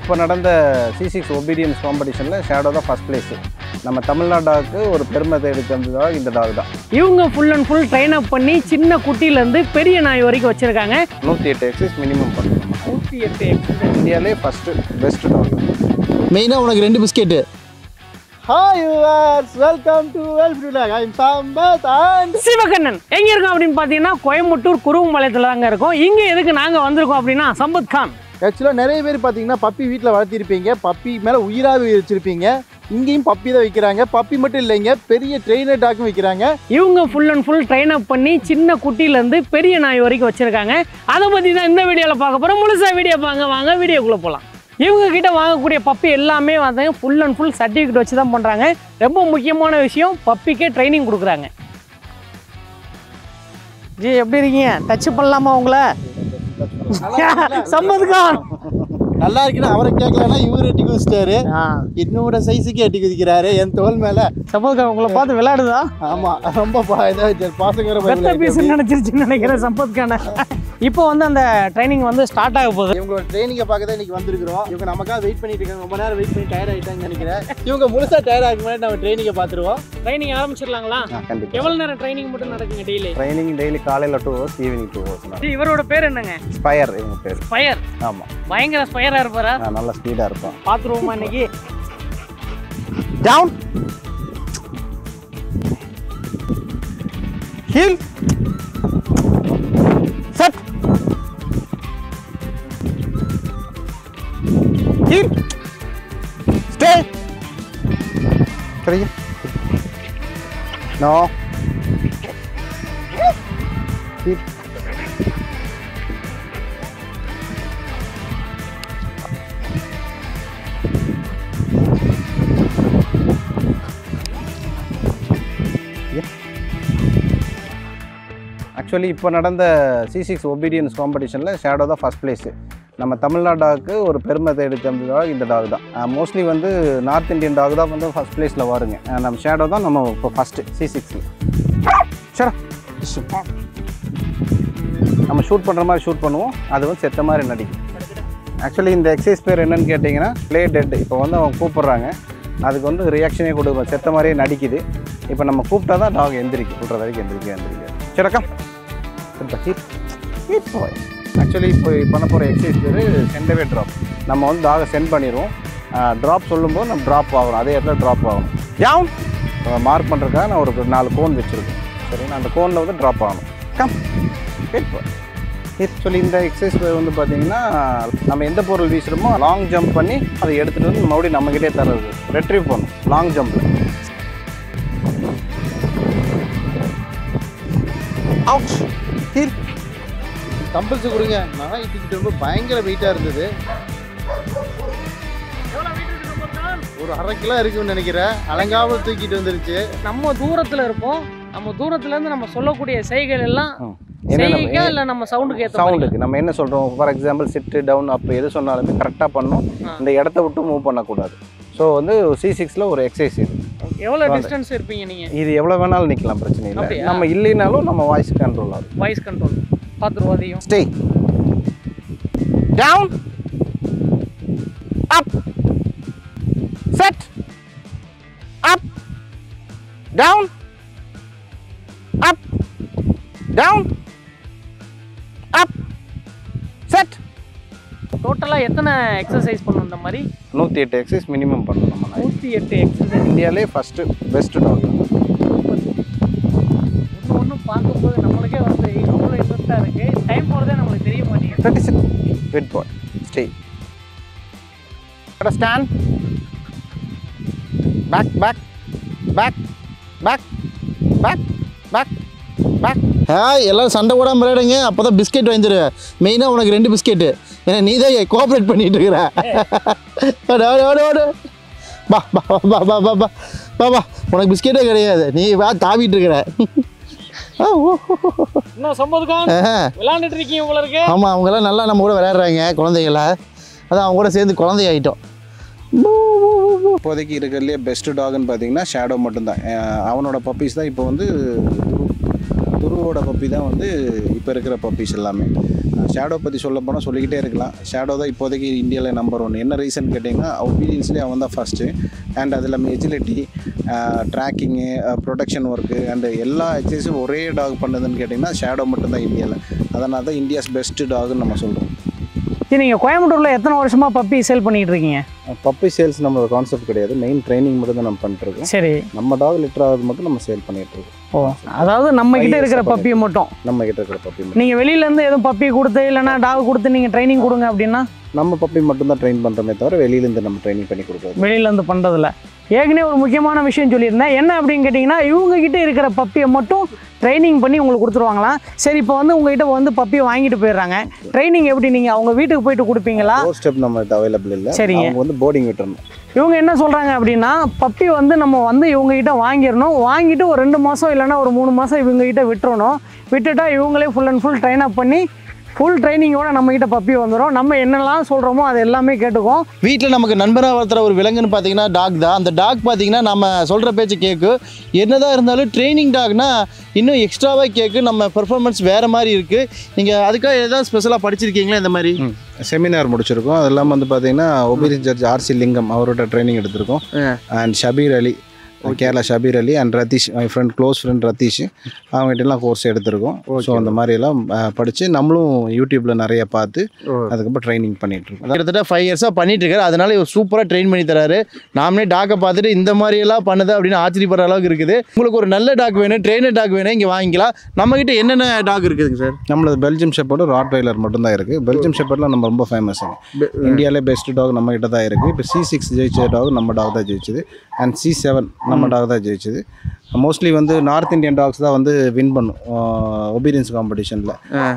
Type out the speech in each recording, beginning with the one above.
இப்போ நடந்த C six obedience காம்படிஷனில் ஷேடோ தான் ஃபஸ்ட் பிளேஸு நம்ம தமிழ்நாடாவுக்கு ஒரு பெருமை தேடி தந்ததாக இந்த டாக் தான் இவங்க full and full train up பண்ணி சின்ன குட்டியிலேருந்து பெரிய நாய் வரைக்கும் வச்சுருக்காங்க நூற்றி எட்டு எக்ஸைஸ் மினிமம் பண்ணணும் நூற்றி எட்டு இந்தியாவிலே ஃபஸ்ட்டு பெஸ்ட் டாக் மெயினாக உனக்கு ரெண்டு biscuit hi viewers welcome to வெல்ஃப் டுலாக் I am Sampath and Sivakannan எங்கே இருக்கோம் அப்படின்னு பார்த்தீங்கன்னா கோயம்புத்தூர் குருவம்பாளையத்தில் தாங்க இருக்கோம் இங்கே எதுக்கு நாங்கள் வந்திருக்கோம் அப்படின்னா சம்பத் கான் ஆக்சுவலாக நிறைய பேர் பார்த்தீங்கன்னா பப்பி வீட்டில் வளர்த்திருப்பீங்க பப்பி மேலே உயிராகவே வச்சுருப்பீங்க இங்கேயும் பப்பி தான் வைக்கிறாங்க பப்பி மட்டும் இல்லைங்க பெரிய ட்ரெயினர் டாக்கும் வைக்கிறாங்க இவங்க full and full train up பண்ணி சின்ன குட்டியிலேருந்து பெரிய நாய் வரைக்கும் வச்சுருக்காங்க அதை பற்றி தான் இந்த வீடியோவில் பார்க்க போகிறோம் முழுசாக வீடியோ பாங்க வாங்க வீடியோக்குள்ளே போகலாம் இவங்க கிட்ட வாங்கக்கூடிய பப்பி எல்லாமே வந்து ஃபுல் அண்ட் ஃபுல் சர்டிஃபிகேட் வச்சு தான் பண்ணுறாங்க ரொம்ப முக்கியமான விஷயம் பப்பிக்கே ட்ரைனிங் கொடுக்குறாங்க ஜி எப்படி இருக்கீங்க டச் பண்ணலாமா உங்களை சம்மத் கான் நல்லா இருக்குன்னு அவரை கேட்கலன்னா இவர் எட்டி குதிச்சிட்டாரு ஆ என்னோட சைஸுக்கு எட்டி குதிக்கிறாரு என் தோல் மேலே சம்மத் கான் உங்களை பார்த்து விளையாடுதா ஆமாம் ரொம்ப பா இதாக பாசங்கிற பெத்த பீஸ் நினைச்சிருச்சுன்னு நினைக்கிறேன் சம்பத் கான இப்போ வந்து அந்த ட்ரைனிங் வந்து ஸ்டார்ட் ஆக போகுது இவங்களோட ட்ரைனிங்கை பார்க்க தான் இன்னைக்கு வந்திருக்கிறோம் இவங்க நமக்காக வெயிட் பண்ணிட்டு இருக்காங்க ரொம்ப நேரம் வெயிட் பண்ணி டயர்ட் ஆகிட்டாங்கன்னு நினைக்கிறேன் இவங்க முழுசா டயர்ட் ஆகும் முன்னாடி நம்ம ட்ரைனிங்கை பார்த்துருவோம் ட்ரைனிங் ஆரம்பிச்சிடலாங்களா கண்டிப்பாக எவ்வளவு நேரம் ட்ரைனிங் மட்டும் நடக்குங்க டெய்லி ட்ரைனிங் டெய்லி காலையில் two hours evening two hours இவரோட பேர் என்னங்க ஸ்பயர் இவங்க பேர் ஸ்பயர் ஆமாம் பயங்கர ஸ்பயரா இருப்பாரா நல்ல ஸ்பீடாக இருக்கும் பாத்துருவோமா இன்னைக்கு down heel sit heel stay சரிங்க நோ ஹீல் ஆக்சுவலி இப்போ நடந்த சி சிக்ஸ் ஒபீடியன்ஸ் காம்படிஷனில் ஷேடோ தான் ஃபஸ்ட் பிளேஸு நம்ம தமிழ்நாடாவுக்கு ஒரு பெருமை தேடி தந்ததாக இந்த டாக் தான் மோஸ்ட்லி வந்து நார்த் இந்தியன் டாக் தான் வந்து ஃபஸ்ட் பிளேஸில் வருங்க அஹ் நம்ம ஷேடோ தான் நம்ம இப்போ ஃபஸ்ட்டு சி சிக்ஸில் சரா நம்ம ஷூட் பண்ணுற மாதிரி ஷூட் பண்ணுவோம் அது வந்து செத்த மாதிரி நடிக்கும் ஆக்சுவலி இந்த எக்ஸசைஸ் பேர் என்னன்னு கேட்டிங்கன்னா ப்ளே டெட் இப்போ வந்து அவங்க கூப்பிட்றாங்க அதுக்கு வந்து ரியாக்ஷனே கொடுக்கும் செத்த மாதிரியே நடிக்குது இப்போ நம்ம கூப்பிட்டா தான் டாக் எந்திரிக்கும் கூப்பிட்ற வரைக்கும் எந்திரிக்க எந்திரிக்க சிறக்கம் இப்போ ஆக்சுவலி இப்போ பண்ண போகிற எக்ஸசைஸ் பேர் சென்டவே ட்ராப் நம்ம வந்து டாகை சென்ட் பண்ணிடுவோம் ட்ராப் சொல்லும்போது நம்ம ட்ராப் ஆகணும் அதே இடத்துல ட்ராப் ஆகணும் யாவும் மார்க் பண்ணுறதுக்காக நான் ஒரு நாலு கோன் வச்சுருக்கேன் சரிங்களா அந்த கோனில் வந்து ட்ராப் ஆகணும் கம் இப்போ ஆக்சுவலி இந்த எக்ஸசைஸ் பேர் வந்து பார்த்தீங்கன்னா நம்ம எந்த பொருள் வீசுகிறோமோ லாங் ஜம்ப் பண்ணி அதை எடுத்துகிட்டு வந்து மறுபடியும் நம்மக்கிட்டே தர்றது ரெட்ரீவ் பண்ணணும் லாங் ஜம்பில் அவுட் ஹீல் கம்பல்ஸ் கொடுங்க நான் தூக்கிட்டு ரொம்ப பயங்கர வெயிட்டாக இருந்தது ஒரு அரை கிலோ இருக்குன்னு நினைக்கிறேன் அலங்காமல் தூக்கிட்டு வந்துருச்சு நம்ம தூரத்துல இருப்போம் நம்ம தூரத்துல இருந்து நம்ம சொல்லக்கூடிய செய்கைகள் எல்லாம் என்னென்ன செய்கா இல்ல நம்ம சவுண்டுக்கு ஏத்த மாதிரி சவுண்டுக்கு நம்ம என்ன சொல்கிறோம் for example sit down up எது சொன்னாலுமே கரெக்டாக பண்ணணும் ஆ. இந்த இடத்த விட்டு மூவ் பண்ணக்கூடாது ஸோ வந்து சி சிக்ஸில் ஒரு எக்ஸசைஸ் இது எவ்வளவு டிஸ்டன்ஸ் இருப்பீங்க நீங்க இது எவ்வளோ வேணாலும் நிற்கலாம் பிரச்சனை இல்லை அப்படியா? நம்ம இல்லைனாலும் நம்ம வாய்ஸ் கண்ட்ரோல் ஆகும் வாய்ஸ் கண்ட்ரோல் பாத்துருவோம் அதையும் stay down up sit up down up down up sit டோட்டலா எத்தனை எக்ஸசைஸ் பண்ணணும் இந்த மாதிரி நூற்றி எட்டு எக்ஸசைஸ் மினிமம் பண்ணணும் நம்ம நாய். நூற்றி எட்டு எக்ஸசைஸ் இந்தியாவிலே ஃபஸ்ட்டு பெஸ்ட் டாக் ஒன்று ஒன்று பார்க்கும்போது நம்மளுக்கே வந்து அவ்வளோ இன்ட்ரெஸ்டாக இருக்குது டைம் போகிறதே நம்மளுக்கு தெரிய மாட்டேங்குது thirty six good boy stay stand back back back back back back back hi எல்லாரும் சண்டை போடாமல் விளையாடுங்க அப்போ தான் பிஸ்கெட் வாங்கிடுவேன் மெயினாக உனக்கு ரெண்டு பிஸ்கெட்டு ஏன்னா நீ தான் கோஆப்ரேட் பண்ணிட்டு இருக்கிற ஓடு, ஓடு, ஓடு, ஓடு. பா பா பா பா பா பா பா பா பா உனக்கு பிஸ்கெட்டே கிடையாது நீ வா தாவிட்டு இருக்கிற ஆ, ஓ, ஓ, ஓ. இன்னும் சம்பதுக்கும் ஆஹா. விளாண்டுட்டு இருக்கீங்க போல இருக்கு ஆமாம் அவங்கெல்லாம் நல்லா நம்ம கூட விளையாடுறாங்க குழந்தைகள அதான் அவங்க கூட சேர்ந்து குழந்தை ஆகிட்டோம் இப்போதைக்கு இருக்கிறதுலே பெஸ்ட் டாக்னு பார்த்தீங்கன்னா ஷேடோ மட்டும்தான் அஹ் அவனோட பப்பீஸ் தான் இப்போ வந்து துரு துருவோட பப்பி தான் வந்து இப்போ இருக்கிற பப்பீஸ் எல்லாமே ஷேடோ பற்றி சொல்ல போனால் சொல்லிக்கிட்டே இருக்கலாம் ஷேடோ தான் இப்போதைக்கு இந்தியாவில் நம்பர் ஒன் என்ன ரீசன் கேட்டிங்கன்னா ஒபீனியன்ஸ்லேயே அவன் தான் ஃபஸ்ட்டு அண்ட் அது இல்லாமல் agility tracking protection work and எல்லா எக்ஸசைஸும் ஒரே டாக் பண்ணுதுன்னு கேட்டிங்கன்னா ஷேடோ மட்டும்தான் இந்தியாவில் அதனால தான் இந்தியாஸ் பெஸ்ட் டாக்னு நம்ம சொல்கிறோம் சரி நீங்கள் கோயம்புத்தூரில் எத்தனை வருஷமாக பப்பி சேல் பண்ணிட்டு இருக்கீங்க பப்பி சேல்ஸ் நம்மளோட கான்செப்ட் கிடையாது மெயின் ட்ரைனிங் மட்டும் தான் நம்ம பண்ணிட்டுருக்கோம் சரி நம்ம டாக் லிட்டர் ஆகுது மட்டும் நம்ம சேல் பண்ணிகிட்ருக்கோம் ஓ அதாவது நம்ம கிட்ட Five years இருக்கிற ஆ பப்பியை மட்டும் நம்ம கிட்ட இருக்கிற பப்பி மட்டும் நீங்கள் வெளியிலேருந்து எதுவும் பப்பி கொடுத்து இல்லைன்னா டாக் கொடுத்து நீங்கள் ட்ரைனிங் கொடுங்க அப்படின்னா நம்ம பப்பி மட்டும் தான் ட்ரெயின் பண்ணுறோமே தவிர வெளியிலேருந்து நம்ம ட்ரைனிங் பண்ணி கொடுக்குறது வெளியிலேருந்து பண்ணுறதில்ல ஏற்கனவே ஒரு முக்கியமான விஷயம் சொல்லியிருந்தேன் என்ன அப்படின்னு கேட்டிங்கன்னா இவங்க கிட்ட இருக்கிற பப்பியை மட்டும் ட்ரைனிங் பண்ணி உங்களுக்கு கொடுத்துருவாங்களாம் சரி இப்போ வந்து உங்ககிட்ட வந்து பப்பியை வாங்கிட்டு போயிடுறாங்க ட்ரைனிங் எப்படி நீங்கள் அவங்க வீட்டுக்கு போயிட்டு கொடுப்பீங்களா ஃபோர் ஸ்டெப் நம்மகிட்ட அவைலபிள் இல்லை சரிங்க. அவங்க வந்து போர்டிங் விட்டுறணும் இவங்க என்ன சொல்கிறாங்க அப்படின்னா பப்பி வந்து நம்ம வந்து இவங்க கிட்ட வாங்கிடணும் வாங்கிட்டு ஒரு ரெண்டு மாதம் இல்லைன்னா ஒரு மூணு மாதம் இவங்க கிட்ட விட்டுறணும் விட்டுட்டா இவங்களே full and full train up full ஃபுல் ட்ரைனிங்கோட நம்ம கிட்ட பப்பி வந்துடும் நம்ம என்னெல்லாம் சொல்கிறோமோ அது எல்லாமே கேட்டுக்கும் வீட்டில் நமக்கு நண்பராக வளர்த்துற ஒரு விலங்குன்னு பார்த்தீங்கன்னா டாக் தான் அந்த டாக் பார்த்தீங்கன்னா நம்ம சொல்கிற பேச்சு கேட்கு என்னதான் இருந்தாலும் ட்ரைனிங் டாக்னா இன்னும் எக்ஸ்ட்ராவாக கேட்கு நம்ம பெர்ஃபார்மன்ஸ் வேறு மாதிரி இருக்குது நீங்கள் அதுக்காக ஏதாவது ஸ்பெஷலாக படிச்சிருக்கீங்களா இந்த மாதிரி செமினார் முடிச்சிருக்கோம் அது இல்லாமல் வந்து பார்த்தீங்கன்னா ஒபீரியன் ஜட்ஜ் ஆர்சி லிங்கம் அவரோட ட்ரைனிங் எடுத்திருக்கோம் and Shabeer Ali Kerala Shabeer Ali and Ratheesh my friend close friend Ratheesh அவங்ககிட்டலாம் கோர்ஸ் எடுத்திருக்கோம் ஸோ அந்த மாதிரி எல்லாம் படித்து நம்மளும் யூடியூப்பில் நிறைய பார்த்து அதுக்கப்புறம் ட்ரைனிங் பண்ணிட்டு இருக்கோம் கிட்டத்தட்ட ஃபைவ் இயர்ஸாக பண்ணிட்டு இருக்காரு அதனால இவர் சூப்பராக ட்ரெயின் பண்ணி தராரு நாமளே டாக்கை பார்த்துட்டு இந்த மாதிரி எல்லாம் பண்ணுது அப்படின்னு ஆச்சரியப்படுற அளவுக்கு இருக்குது உங்களுக்கு ஒரு நல்ல டாக் வேணும் ட்ரெயினர் டாக் வேணும் இங்கே வாங்கிக்கலாம் நம்மக்கிட்ட என்னென்ன டாக் இருக்குதுங்க சார் நம்மளது பெல்ஜியம் ஷெப்பர்டு ராட் வைலர் மட்டும்தான் இருக்குது பெல்ஜியம் ஷெப்பர்டில் நம்ம ரொம்ப ஃபேமஸ் இந்தியாவிலே பெஸ்ட் டாக் நம்ம கிட்ட தான் இருக்குது இப்போ சி சிக்ஸ் ஜெயிச்ச டாக் நம்ம டாக் தான் ஜெயிச்சது அண்ட் சி செவன் நம்ம டாக் தான் ஜெயிச்சது மோஸ்ட்லி வந்து நார்த் இந்தியன் டாக்ஸ் தான் வந்து வின் பண்ணும் ஒபீரியன்ஸ் காம்படிஷனில்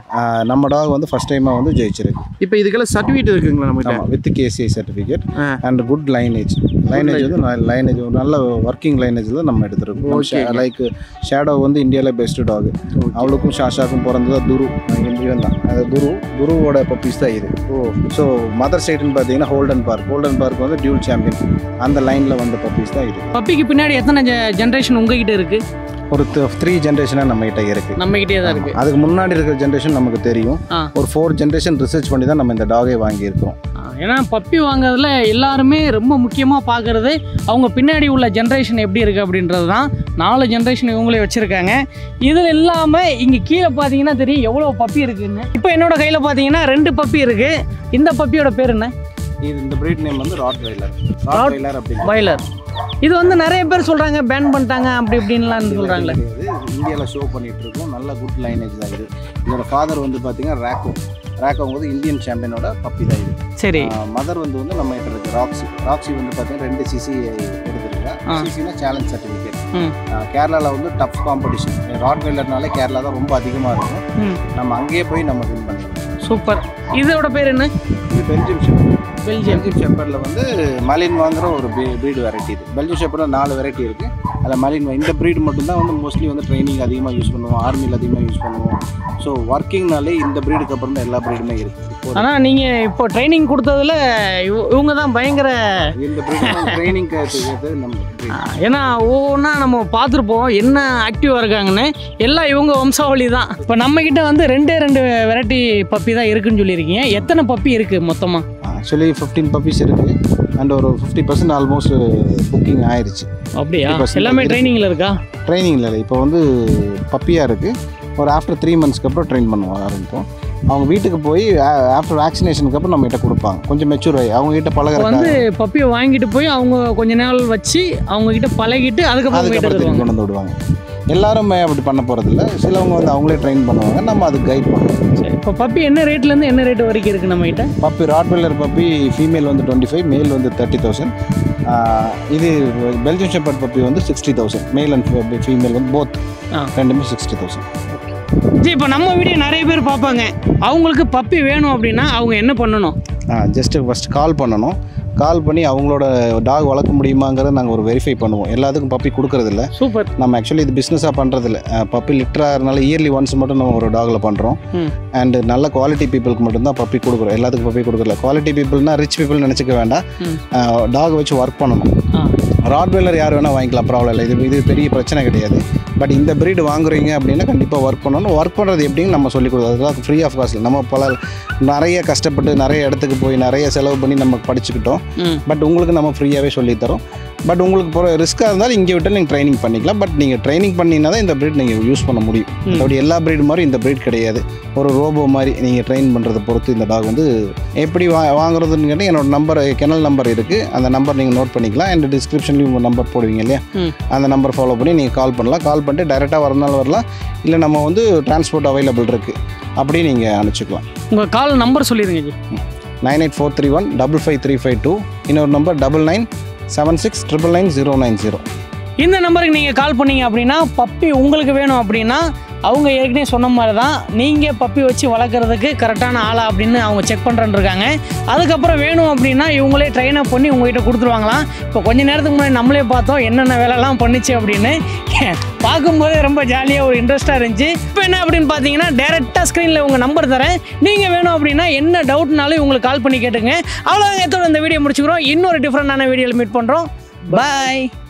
நம்ம டாக் வந்து ஃபஸ்ட் டைமாக வந்து ஜெயிச்சிருக்கு இப்போ இதுக்கெல்லாம் சர்டிஃபிகேட் இருக்குங்களா நம்மகிட்ட ஆமாம் with KCI certificate ah. And good lineage lineage வந்து லைனேஜ் நல்ல ஒர்க்கிங் லைனேஜ் தான் நம்ம எடுத்துருக்கோம் லைக் ஷேடோ வந்து இந்தியாவிலே பெஸ்ட் டாக் அவளுக்கும் ஷாஷாக்கும் பிறந்தது துரு இவன் தான் அது துரு துருவோட பப்பீஸ் தான் இது ஓ ஸோ மதர் சைடுன்னு பார்த்தீங்கன்னா ஹோல்டன் பார்க் ஹோல்டன் பார்க் வந்து டியூல் சாம்பியன் அந்த லைனில் வந்த பப்பீஸ் தான் இது பப்பிக்கு பின்னாடி எத்தனை ஜென்ரேஷன் உங்ககிட்ட இருக்கு ஒரு த்ரீ ஜென்ரேஷனாக நம்ம கிட்ட இருக்குது நம்ம கிட்டே தான் இருக்கு அதுக்கு முன்னாடி இருக்கிற ஜென்ரேஷன் நமக்கு தெரியும் ஆ. ஒரு ஃபோர் ஜென்ரேஷன் ரிசர்ச் பண்ணி தான் நம்ம இந்த டாகை வாங்கியிருக்கிறோம் ஆ, ஏன்னா பப்பி வாங்குறதுல எல்லாருமே ரொம்ப முக்கியமாக பார்க்குறது அவங்க பின்னாடி உள்ள ஜென்ரேஷன் எப்படி இருக்குது அப்படின்றது தான் நாலு ஜென்ரேஷன் இவங்களே வச்சுருக்காங்க இதில் இல்லாமல் இங்கே கீழே பார்த்தீங்கன்னா தெரியும் எவ்வளோ பப்பி இருக்குன்னு இப்போ என்னோட கையில் பார்த்தீங்கன்னா ரெண்டு பப்பி இருக்குது இந்த பப்பியோட பேர் என்ன இது இந்த பிரீட் நேம் வந்து ராட் வைலர் ராட் வைலர் அப்படின்னு பாய்லர் இது வந்து நிறைய பேர் சொல்கிறாங்க பேன் பண்ணிட்டாங்க அப்படி இப்படின்லாம் சொல்கிறாங்களே இந்தியாவில் ஷோ பண்ணிட்டு இருக்கோம் நல்ல குட் லைனேஜ் தான் இது இதோட ஃபாதர் வந்து பார்த்தீங்கன்னா ரேக்கோ ரேக்கோ வந்து இந்தியன் சாம்பியனோட பப்பி தான் இது சரி மதர் வந்து வந்து நம்ம கிட்ட இருக்கு ராக்ஸி ராக்ஸி வந்து பார்த்தீங்கன்னா ரெண்டு சிசி எடுத்துருக்கா ஆ. சிசினா சேலஞ்ச் சர்டிஃபிகேட் ம் கேரளாவில் வந்து டஃப் காம்படிஷன் ராட் வைலர்னாலே கேரளா தான் ரொம்ப அதிகமாக இருக்கும் ம் நம்ம அங்கேயே போய் நம்ம வின் பண்ணிக்கலாம் சூப்பர் இதோட பேர் என்ன இது பெல்ஜியம் ஷெப்பர்ட் பெல்ஜியம் பெல்ஜியம் ஷெப்பர்டில் வந்து மலின் வாங்குற ஒரு ப்ரீடு வெரைட்டி இது பெல்ஜியம் ஷெப்பர்டில் நாலு வெரைட்டி இருக்குது அதில் மலின் இந்த ப்ரீடு மட்டும்தான் வந்து மோஸ்ட்லி வந்து ட்ரைனிங் அதிகமாக யூஸ் பண்ணுவோம் ஆர்மியில் அதிகமாக யூஸ் பண்ணுவோம் ஸோ ஒர்க்கிங்னாலே இந்த ப்ரீடுக்கு அப்புறம் தான் எல்லா ப்ரீடுமே இருக்குது ஆனால் நீங்கள் இப்போ ட்ரைனிங் கொடுத்ததுல இவ- இவங்க தான் பயங்கர இந்த ப்ரீடு ட்ரைனிங் கேட்டது நம்ம breed. ஆ, ஏன்னா ஒவ்வொன்றா நம்ம பார்த்துருப்போம் என்ன ஆக்டிவாக இருக்காங்கன்னு எல்லாம் இவங்க வம்சாவளி தான் இப்போ நம்மக்கிட்ட வந்து ரெண்டே ரெண்டு வெரைட்டி பப்பி தான் இருக்குன்னு சொல்லியிருக்கீங்க எத்தனை பப்பி இருக்குது மொத்தமாக ஆக்சுவலி ஃபிஃப்டீன் பப்பீஸ் இருக்குது அண்ட் ஒரு ஃபிஃப்டி பர்சன்ட் ஆல்மோஸ்ட் புக்கிங் ஆயிடுச்சு அப்படியா 50% எல்லாமே இருக்கு. ட்ரைனிங்கில் இருக்கா ட்ரைனிங்கில் இல்லை இப்போ வந்து பப்பியாக இருக்குது ஒரு ஆஃப்டர் த்ரீ மந்த்ஸ்க்கு அப்புறம் ட்ரெயின் பண்ணுவோம் ஆரம்பிப்போம் அவங்க வீட்டுக்கு போய் ஆஃப்டர் வேக்சினேஷனுக்கு அப்புறம் நம்ம கிட்ட கொடுப்பாங்க கொஞ்சம் மெச்சூர் ஆகி அவங்க கிட்ட இப்போ வந்து பழகிறதுக்காக பப்பியை வாங்கிட்டு போய் அவங்க கொஞ்ச நாள் வச்சு அவங்க கிட்ட பழகிட்டு அதுக்கப்புறம் வீட்டை அதுக்கப்புறம் திரும்பி தருவாங்க கொண்டு வந்து விடுவாங்க எல்லாருமே அப்படி பண்ண போகிறதில்ல சிலவங்க வந்து அவங்களே ட்ரெயின் பண்ணுவாங்க நம்ம அதுக்கு கைட் பண்ணுவோம் சரி இப்போ பப்பி என்ன ரேட்லேருந்து என்ன ரேட் வரைக்கும் இருக்குது நம்மகிட்ட பப்பி ராட்வெல்லர் பப்பி ஃபீமேல் வந்து டுவெண்ட்டி ஃபைவ் மேல் வந்து தேர்ட்டி தௌசண்ட் இது பெல்ஜியம் ஷெப்பர்ட் பப்பி வந்து sixty thousand male and female வந்து போத் ஆ. ரெண்டுமே சிக்ஸ்டி தௌசண்ட் சரி இப்போ நம்ம வீடியோ நிறைய பேர் பார்ப்பாங்க அவங்களுக்கு பப்பி வேணும் அப்படின்னா அவங்க என்ன பண்ணணும் ஜஸ்ட்டு ஃபஸ்ட் கால் பண்ணணும் கால் பண்ணி அவங்களோட டாக் வளர்க்க முடியுமாங்கிறத நாங்கள் ஒரு வெரிஃபை பண்ணுவோம் எல்லாத்துக்கும் பப்பி கொடுக்கறதில்ல சூப்பர் நம்ம ஆக்சுவலி இது பிஸ்னஸாக பண்ணுறதில்ல பப்பி லிட்டராகிறனால இயர்லி ஒன்ஸ் மட்டும் நம்ம ஒரு டாகில் பண்ணுறோம் ம் அண்ட் நல்ல குவாலிட்டி பீப்புளுக்கு மட்டும்தான் பப்பி கொடுக்குறோம் எல்லாத்துக்கும் பப்பி கொடுக்கல குவாலிட்டி பீப்புள்னா ரிச் பீப்புள் நினச்சிக்க வேண்டாம் ம். டாக் வச்சு ஒர்க் பண்ணணும் ஆ ராட்வெல்லர் யார் வேணால் வாங்கிக்கலாம் ப்ராப்ளம் இல்லை இது இது பெரிய பிரச்சனை கிடையாது பட் இந்த breed வாங்குறீங்க அப்படின்னா கண்டிப்பாக ஒர்க் பண்ணணும் ஒர்க் பண்ணுறது எப்படின்னு நம்ம சொல்லிக் கொடுக்குறோம் அதுதான் ஃப்ரீ ஆஃப் காஸ்ட் நம்ம பல நிறைய கஷ்டப்பட்டு நிறைய இடத்துக்கு போய் நிறைய செலவு பண்ணி நம்ம படிச்சுக்கிட்டோம் ம் பட் உங்களுக்கு நம்ம ஃப்ரீயாகவே சொல்லித்தரோம் பட் உங்களுக்கு போகிற ரிஸ்க்காக இருந்தாலும் இங்கே விட்டு நீங்கள் ட்ரைனிங் பண்ணிக்கலாம் பட் நீங்கள் ட்ரைனிங் பண்ணினா தான் இந்த breed நீங்கள் யூஸ் பண்ண முடியும் அப்படி எல்லா breed மாதிரி இந்த breed கிடையாது ஒரு ரோபோ மாதிரி நீங்கள் ட்ரெயின் பண்ணுறதை பொறுத்து இந்த டாக் வந்து எப்படி வா வாங்குறதுன்னு கேட்டால் என்னோட நம்பர் கெனல் நம்பர் இருக்குது அந்த நம்பர் நீங்கள் நோட் பண்ணிக்கலாம் அண்ட் டிஸ்கிரிப்ஷன்லேயும் உங்கள் நம்பர் போடுவீங்க இல்லையா ம். அந்த நம்பர் ஃபாலோ பண்ணி நீங்கள் கால் பண்ணலாம் கால் பண்ணிட்டு டைரெக்டாக வரனாலும் வரலாம் இல்லை நம்ம வந்து டிரான்ஸ்போர்ட் அவைலபிள் இருக்குது அப்படியே நீங்கள் அனுப்பிச்சிக்கலாம் உங்கள் கால் நம்பர் சொல்லிடுங்க ji nine eight four three one double five three five two இன்னொரு number double nine seven six triple nine zero nine zero இந்த நம்பருக்கு நீங்கள் கால் பண்ணீங்க அப்படின்னா பப்பி உங்களுக்கு வேணும் அப்படின்னா அவங்க ஏற்கனவே சொன்ன மாதிரி தான் நீங்கள் பப்பி வச்சு வளர்க்குறதுக்கு கரெக்டான ஆளா அப்படின்னு அவங்க செக் பண்ணுறேன்னு இருக்காங்க அதுக்கப்புறம் வேணும் அப்படின்னா இவங்களே ட்ரெயின் அப் பண்ணி உங்ககிட்ட கொடுத்துருவாங்களாம் இப்போ கொஞ்ச நேரத்துக்கு முன்னாடி நம்மளே பார்த்தோம் என்னென்ன வேலைலாம் பண்ணுச்சு அப்படின்னு பார்க்கும்போது ரொம்ப ஜாலியாக ஒரு இன்ட்ரெஸ்ட்டாக இருந்துச்சு இப்போ என்ன அப்படின்னு பார்த்தீங்கன்னா டேரெக்டாக ஸ்க்ரீனில் உங்கள் நம்பர் தரேன் நீங்கள் வேணும் அப்படின்னா என்ன டவுட்னாலும் உங்களுக்கு கால் பண்ணி கேட்டுங்க அவ்வளோதான் எத்தோட இந்த வீடியோ முடிச்சுக்கிறோம் இன்னொரு டிஃப்ரெண்டான வீடியோவில் மீட் பண்ணுறோம் பாய்